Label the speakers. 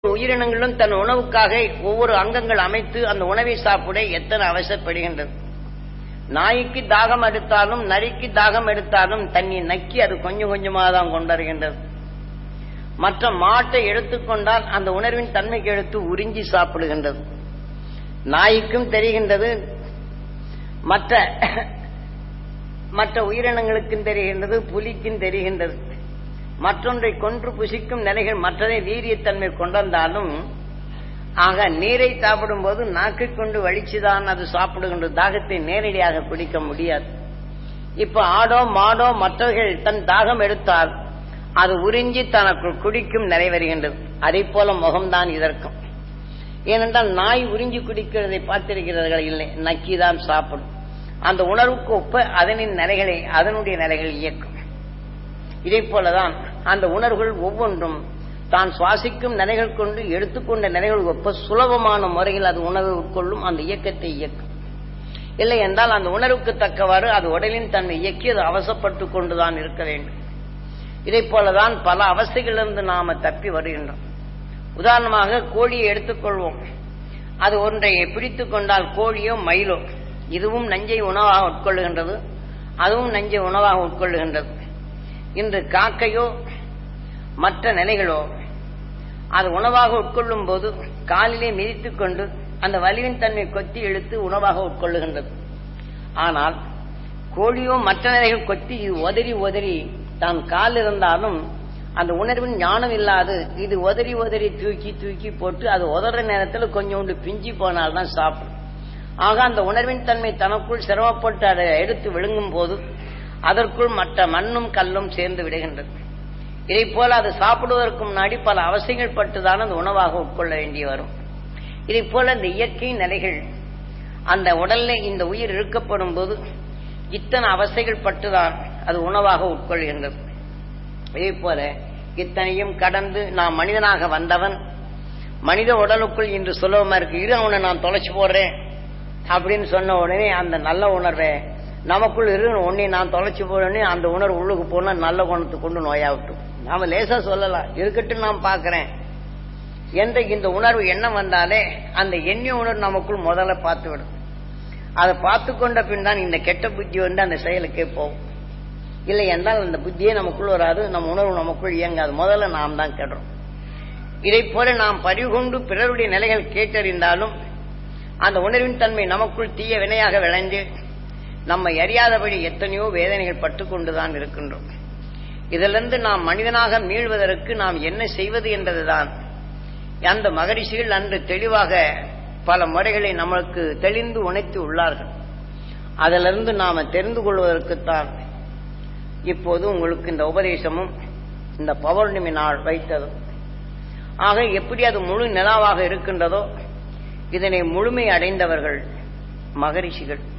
Speaker 1: உயிரினங்களும் தன் உணவுக்காக ஒவ்வொரு அங்கங்கள் அமைத்து அந்த உணவை சாப்பிட எத்தனை அவசரப்படுகின்றது நாய்க்கு தாகம் எடுத்தாலும் நரிக்கு தாகம் எடுத்தாலும் தண்ணி நக்கி அது கொஞ்சம் கொஞ்சமாக தான் கொண்டருகின்றது மற்ற மாட்டை எடுத்துக்கொண்டால் அந்த உணர்வின் தன்மைக்கு எடுத்து உறிஞ்சி சாப்பிடுகின்றது நாய்க்கும் தெரிகின்றது மற்ற மற்ற உயிரினங்களுக்கும் தெரிகின்றது புலிக்கும் தெரிகின்றது மற்றொன்றை கொன்று புசிக்கும் நிலைகள் மற்றதை வீரியத்தன்மை கொண்டிருந்தாலும் ஆக நீரை சாப்பிடும் போது நாக்கை கொண்டு வலிச்சுதான் அது சாப்பிடுகின்ற தாகத்தை நேரடியாக குடிக்க முடியாது இப்ப ஆடோ மாடோ மற்றவர்கள் தன் தாகம் எடுத்தால் அது உறிஞ்சி தனக்கு குடிக்கும் நிலை வருகின்றது அதே போல முகம்தான் இதற்கும் ஏனென்றால் நாய் உறிஞ்சி குடிக்கிறதை பார்த்திருக்கிறார்கள் இல்லை நக்கிதான் சாப்பிடும் அந்த உணர்வுக்கு ஒப்ப அதனின் நிலைகளை அதனுடைய நிலைகள் இயக்கும் இதே போலதான் அந்த உணர்வுகள் ஒவ்வொன்றும் தான் சுவாசிக்கும் நிலைகள் கொண்டு எடுத்துக்கொண்ட நிலைகள் ஒப்ப சுலபமான முறையில் அது உணர்வு உட்கொள்ளும் அந்த இயக்கத்தை இயக்கும் இல்லை என்றால் அந்த உணர்வுக்கு தக்கவாறு அது உடலின் தன்மை இயக்கி அது அவசப்பட்டு கொண்டுதான் இருக்க வேண்டும் இதை போலதான் பல அவஸ்தைகளிலிருந்து நாம தப்பி வருகின்றோம் உதாரணமாக கோழியை எடுத்துக்கொள்வோம் அது ஒன்றை பிடித்து கொண்டால் கோழியோ மயிலோ இதுவும் நஞ்சை உணவாக உட்கொள்ளுகின்றது அதுவும் நஞ்சை உணவாக உட்கொள்ளுகின்றது இன்று காக்கையோ மற்ற நிலைகளோ அது உணவாக உட்கொள்ளும் போது காலிலே மிதித்துக் கொண்டு அந்த வலிவின் தன்மை கொத்தி இழுத்து உணவாக உட்கொள்ளுகின்றது ஆனால் கோழியோ மற்ற நிலைகள் கொத்தி இது உதறி உதறி தான் கால் இருந்தாலும் அந்த உணர்வின் ஞானம் இல்லாது இது உதறி உதறி தூக்கி தூக்கி போட்டு அது உதற நேரத்தில் கொஞ்சோண்டு பிஞ்சி போனால்தான் சாப்பிடும் ஆக அந்த உணர்வின் தன்மை தனக்குள் சிரமப்பட்டு அதை எடுத்து விழுங்கும் போது அதற்குள் மற்ற மண்ணும் கல்லும் சேர்ந்து விடுகின்றது இதை போல அது சாப்பிடுவதற்கு முன்னாடி பல அவசியங்கள் பட்டுதான் அந்த உணவாக உட்கொள்ள வேண்டி வரும் இதை போல இந்த இயற்கை நிலைகள் அந்த உடல்ல இந்த உயிர் இழுக்கப்படும் போது இத்தனை அவசைகள் பட்டுதான் அது உணவாக உட்கொள்கின்றது இதே போல இத்தனையும் கடந்து நான் மனிதனாக வந்தவன் மனித உடலுக்குள் இன்று சுலபமா இருக்கு இரு அவனை நான் தொலைச்சு போடுறேன் அப்படின்னு சொன்ன உடனே அந்த நல்ல உணர்வை நமக்குள் இரு உன்னை நான் தொலைச்சு போடனே அந்த உணர்வு உள்ளுக்கு போனா நல்ல குணத்துக்கு கொண்டு நோயாகட்டும் நாம லேசா சொல்லலாம் இருக்கட்டும் நான் பாக்குறேன் என்ற இந்த உணர்வு எண்ணம் வந்தாலே அந்த எண்ணிய உணர்வு நமக்குள் முதல்ல பார்த்து விடும் அதை பார்த்து கொண்ட பின் தான் இந்த கெட்ட புத்தி வந்து அந்த செயலுக்கே போகும் இல்லை என்றால் அந்த புத்தியே நமக்குள் வராது நம்ம உணர்வு நமக்குள் இயங்காது முதல்ல நாம் தான் கெடுறோம் இதை போல நாம் பறிகொண்டு பிறருடைய நிலைகள் கேட்டறிந்தாலும் அந்த உணர்வின் தன்மை நமக்குள் தீய வினையாக விளைந்து நம்மை அறியாதபடி எத்தனையோ வேதனைகள் பட்டு கொண்டுதான் இருக்கின்றோம் இதிலிருந்து நாம் மனிதனாக மீள்வதற்கு நாம் என்ன செய்வது என்பதுதான் அந்த மகரிஷிகள் அன்று தெளிவாக பல முறைகளை நமக்கு தெளிந்து உணைத்து உள்ளார்கள் அதிலிருந்து நாம தெரிந்து கொள்வதற்குத்தான் இப்போது உங்களுக்கு இந்த உபதேசமும் இந்த பௌர்ணமி நாள் வைத்ததும் ஆக எப்படி அது முழு நிலாவாக இருக்கின்றதோ இதனை முழுமை அடைந்தவர்கள் மகரிஷிகள்